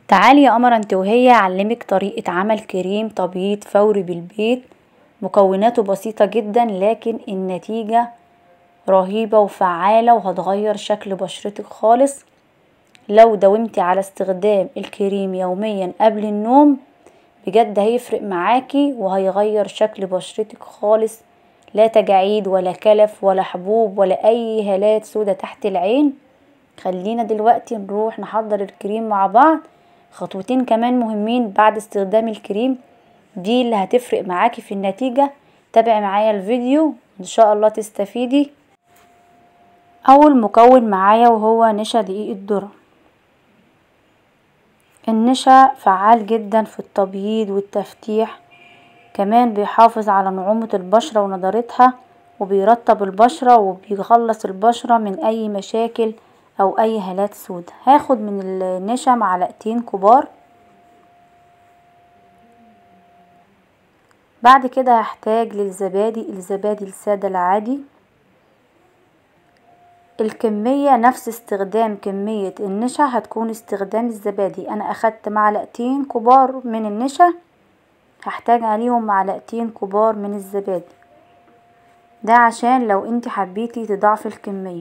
تعالي يا قمر انت وهي اعلمك طريقة عمل كريم تبييض فوري بالبيت مكوناته بسيطة جدا لكن النتيجة رهيبة وفعالة وهتغير شكل بشرتك خالص لو داومتي على استخدام الكريم يوميا قبل النوم بجد هيفرق معاكي وهيغير شكل بشرتك خالص لا تجاعيد ولا كلف ولا حبوب ولا اي هالات سودا تحت العين خلينا دلوقتي نروح نحضر الكريم مع بعض خطوتين كمان مهمين بعد استخدام الكريم دي اللي هتفرق معاكي في النتيجة تابعي معايا الفيديو ان شاء الله تستفيدي اول مكون معايا وهو نشا دقيق الذرة النشا فعال جدا في التبييض والتفتيح كمان بيحافظ على نعومة البشرة ونضارتها وبيرطب البشرة وبيخلص البشرة من اي مشاكل او اي هالات سودا هاخد من النشا معلقتين كبار بعد كده هحتاج للزبادي الزبادي السادة العادي الكمية نفس استخدام كمية النشا هتكون استخدام الزبادي انا اخدت معلقتين كبار من النشا هحتاج عليهم معلقتين كبار من الزبادي ده عشان لو انت حبيتي تضاعفي الكمية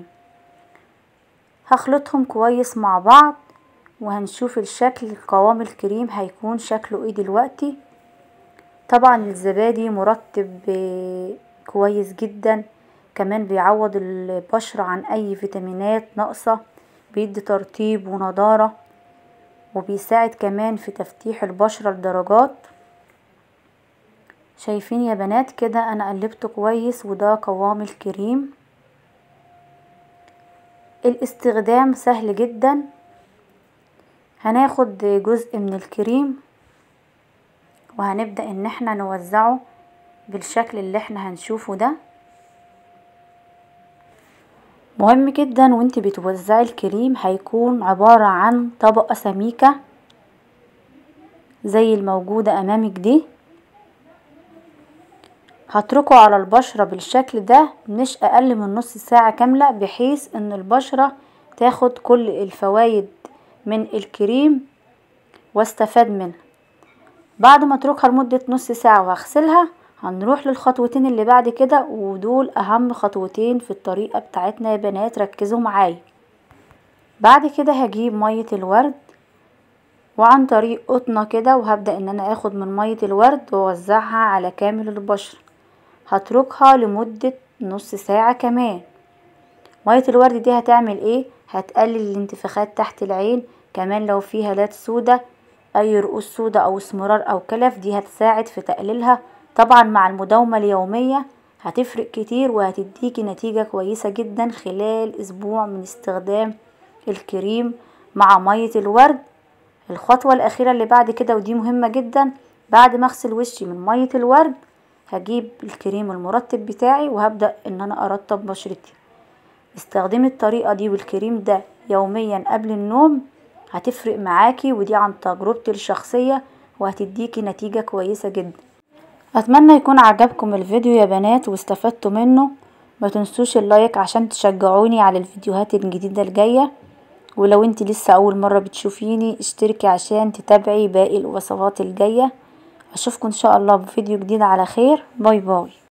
هخلطهم كويس مع بعض وهنشوف الشكل قوام الكريم هيكون شكله ايه دلوقتي طبعا الزبادي مرطب كويس جدا كمان بيعوض البشرة عن اي فيتامينات ناقصة بيدي ترطيب ونضارة وبيساعد كمان في تفتيح البشرة لدرجات شايفين يا بنات كده انا قلبته كويس وده قوام الكريم الاستخدام سهل جدا هناخد جزء من الكريم وهنبدأ ان احنا نوزعه بالشكل اللي احنا هنشوفه ده مهم جدا وانت بتوزعي الكريم هيكون عبارة عن طبقة سميكة زي الموجودة امامك دي هتركه على البشرة بالشكل ده مش اقل من نص ساعة كاملة بحيث ان البشرة تاخد كل الفوايد من الكريم واستفاد منها بعد ما اتركها لمدة نص ساعة وهغسلها هنروح للخطوتين اللي بعد كده ودول اهم خطوتين في الطريقة بتاعتنا يا بنات ركزوا معايا بعد كده هجيب مية الورد وعن طريق قطنة كده وهبدأ ان انا اخد من مية الورد واوزعها على كامل البشرة هتركها لمدة نص ساعة كمان مية الورد دي هتعمل ايه هتقلل الانتفاخات تحت العين كمان لو في هالات سودا اي رؤوس سودا او اسمرار او كلف دي هتساعد في تقليلها طبعا مع المداومة اليومية هتفرق كتير وهتديكي نتيجة كويسة جدا خلال اسبوع من استخدام الكريم مع مية الورد الخطوة الاخيرة اللي بعد كده ودي مهمة جدا بعد ما اغسل وشي من مية الورد هجيب الكريم المرطب بتاعي وهبدأ ان انا ارطب بشرتي استخدمي الطريقة دي والكريم ده يوميا قبل النوم هتفرق معاكي ودي عن تجربتي الشخصية وهتديكي نتيجة كويسة جدا اتمنى يكون عجبكم الفيديو يا بنات واستفدتوا منه ما تنسوش اللايك عشان تشجعوني على الفيديوهات الجديدة الجاية ولو انت لسه اول مرة بتشوفيني اشتركي عشان تتابعي باقي الوصفات الجاية اشوفكم ان شاء الله بفيديو جديد على خير باي باي